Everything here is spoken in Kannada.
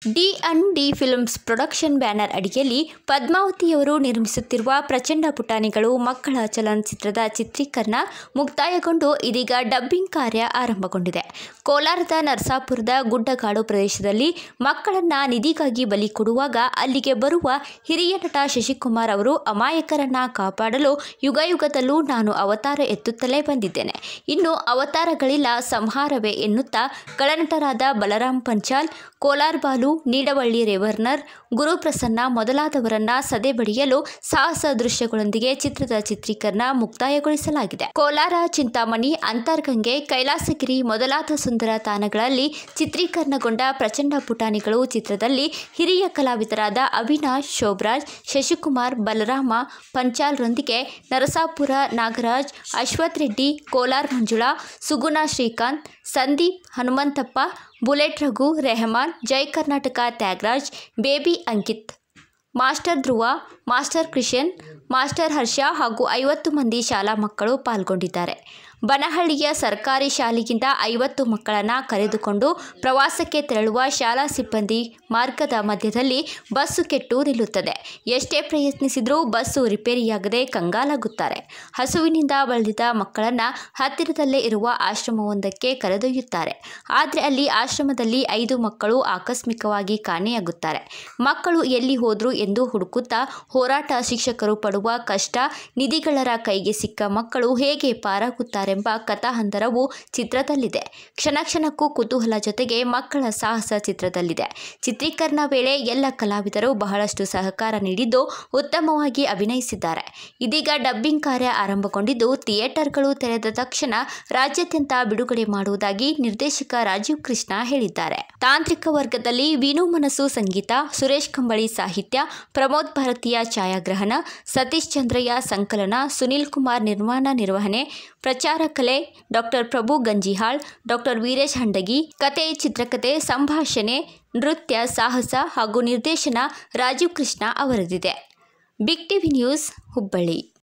D and D films production banner ಅಡಿಯಲ್ಲಿ ಪದ್ಮಾವತಿಯವರು ನಿರ್ಮಿಸುತ್ತಿರುವ ಪ್ರಚಂಡ ಪುಟಾಣಿಗಳು ಮಕ್ಕಳ ಚಲನಚಿತ್ರದ ಚಿತ್ರೀಕರಣ ಮುಕ್ತಾಯಗೊಂಡು ಇದೀಗ ಡಬ್ಬಿಂಗ್ ಕಾರ್ಯ ಆರಂಭಗೊಂಡಿದೆ ಕೋಲಾರದ ನರಸಾಪುರದ ಗುಡ್ಡಗಾಡು ಪ್ರದೇಶದಲ್ಲಿ ಮಕ್ಕಳನ್ನ ನಿಧಿಗಾಗಿ ಬಲಿ ಕೊಡುವಾಗ ಅಲ್ಲಿಗೆ ಬರುವ ಹಿರಿಯ ನಟ ಶಶಿಕುಮಾರ್ ಅವರು ಅಮಾಯಕರನ್ನ ಕಾಪಾಡಲು ಯುಗಯುಗದಲ್ಲೂ ನಾನು ಅವತಾರ ಎತ್ತುತ್ತಲೇ ಬಂದಿದ್ದೇನೆ ಇನ್ನು ಅವತಾರಗಳಿಲ್ಲ ಸಂಹಾರವೇ ಎನ್ನುತ್ತಾ ಕಳನಟರಾದ ಬಲರಾಮ್ ಪಂಚಾಲ್ ಕೋಲಾರ್ ಬಾಲು ನೀಡವಳ್ಳಿ ರೇವರ್ನರ್ ಗುರುಪ್ರಸನ್ನ ಮೊದಲಾದವರನ್ನ ಸದೆ ಬಡಿಯಲು ಸಾಹಸ ದೃಶ್ಯಗಳೊಂದಿಗೆ ಚಿತ್ರದ ಚಿತ್ರೀಕರಣ ಮುಕ್ತಾಯಗೊಳಿಸಲಾಗಿದೆ ಕೋಲಾರ ಚಿಂತಾಮಣಿ ಅಂತರ್ಗಂಗೆ ಕೈಲಾಸಗಿರಿ ಮೊದಲಾದ ಸುಂದರ ತಾಣಗಳಲ್ಲಿ ಚಿತ್ರೀಕರಣಗೊಂಡ ಪ್ರಚಂಡ ಪುಟಾಣಿಗಳು ಚಿತ್ರದಲ್ಲಿ ಹಿರಿಯ ಕಲಾವಿದರಾದ ಅವಿನಾಶ್ ಶೋಭರಾಜ್ ಶಶಿಕುಮಾರ್ ಬಲರಾಮ ಪಂಚಾಲ್ರೊಂದಿಗೆ Narasapura Nagaraj Ashwath Reddy Kolar Manjula Suguna Srikanth Sandeep Hanumanthappa bullet Raghu Rehman Jai Karnataka Thyagaraj baby Ankit master Dhruva master Krishan master Harsha ಹಾಗೂ ಐವತ್ತು ಮಂದಿ ಶಾಲಾ ಮಕ್ಕಳು ಪಾಲ್ಗೊಂಡಿದ್ದಾರೆ ಬನಹಳ್ಳಿಯ ಸರ್ಕಾರಿ ಶಾಲೆಯಿಂದ ಐವತ್ತು ಮಕ್ಕಳನ್ನು ಕರೆದುಕೊಂಡು ಪ್ರವಾಸಕ್ಕೆ ತೆರಳುವ ಶಾಲಾ ಸಿಬ್ಬಂದಿ ಮಾರ್ಗದ ಮಧ್ಯದಲ್ಲಿ ಬಸ್ಸು ಕೆಟ್ಟು ನಿಲ್ಲುತ್ತದೆ ಎಷ್ಟೇ ಪ್ರಯತ್ನಿಸಿದರೂ ಬಸ್ಸು ರಿಪೇರಿಯಾಗದೆ ಕಂಗಾಲಾಗುತ್ತಾರೆ ಹಸುವಿನಿಂದ ಬಳಲಿದ ಮಕ್ಕಳನ್ನು ಹತ್ತಿರದಲ್ಲೇ ಇರುವ ಆಶ್ರಮವೊಂದಕ್ಕೆ ಕರೆದೊಯ್ಯುತ್ತಾರೆ ಆದರೆ ಅಲ್ಲಿ ಆಶ್ರಮದಲ್ಲಿ ಐದು ಮಕ್ಕಳು ಆಕಸ್ಮಿಕವಾಗಿ ಕಾಣೆಯಾಗುತ್ತಾರೆ ಮಕ್ಕಳು ಎಲ್ಲಿ ಹೋದ್ರು ಎಂದು ಹುಡುಕುತ್ತಾ ಹೋರಾಟ ಶಿಕ್ಷಕರು ಪಡುವ ಕಷ್ಟ ನಿಧಿಗಳರ ಕೈಗೆ ಸಿಕ್ಕ ಮಕ್ಕಳು ಹೇಗೆ ಪಾರಾಗುತ್ತಾರೆಂಬ ಕಥಾಹಂದರವು ಚಿತ್ರದಲ್ಲಿದೆ ಕ್ಷಣ ಕ್ಷಣಕ್ಕೂ ಕುತೂಹಲ ಜೊತೆಗೆ ಮಕ್ಕಳ ಸಾಹಸ ಚಿತ್ರದಲ್ಲಿದೆ ಚಿತ್ರೀಕರಣ ವೇಳೆ ಎಲ್ಲ ಕಲಾವಿದರು ಬಹಳಷ್ಟು ಸಹಕಾರ ನೀಡಿದ್ದು ಉತ್ತಮವಾಗಿ ಅಭಿನಯಿಸಿದ್ದಾರೆ ಇದೀಗ ಡಬ್ಬಿಂಗ್ ಕಾರ್ಯ ಆರಂಭಗೊಂಡಿದ್ದು ಥಿಯೇಟರ್ಗಳು ತೆರೆದ ತಕ್ಷಣ ರಾಜ್ಯಾದ್ಯಂತ ಬಿಡುಗಡೆ ಮಾಡುವುದಾಗಿ ನಿರ್ದೇಶಕ ರಾಜೀವ್ ಕೃಷ್ಣ ಹೇಳಿದ್ದಾರೆ ತಾಂತ್ರಿಕ ವರ್ಗದಲ್ಲಿ ವೀಣು ಮನಸ್ಸು ಸಂಗೀತ ಸುರೇಶ್ ಕಂಬಳಿ ಸಾಹಿತ್ಯ ಪ್ರಮೋದ್ ಭಾರತೀಯ ಛಾಯಾಗ್ರಹಣ ಸತೀಶ್ ಚಂದ್ರಯ್ಯ ಸಂಕಲನ ಸುನೀಲ್ ಕುಮಾರ್ ನಿರ್ಮಾಣ ನಿರ್ವಹಣೆ ಪ್ರಚಾರ ಕಲೆ ಡಾಕ್ಟರ್ ಪ್ರಭು ಗಂಜಿಹಾಳ್ ಡಾಕ್ಟರ್ ವೀರೇಶ್ ಹಂಡಗಿ ಕತೆ ಚಿತ್ರಕಥೆ ಸಂಭಾಷಣೆ ನೃತ್ಯ ಸಾಹಸ ಹಾಗೂ ನಿರ್ದೇಶನ ರಾಜೀವ್ ಕೃಷ್ಣ ಅವರದಿದೆ ಬಿಗ್ ಟಿವಿ ನ್ಯೂಸ್ ಹುಬ್ಬಳ್ಳಿ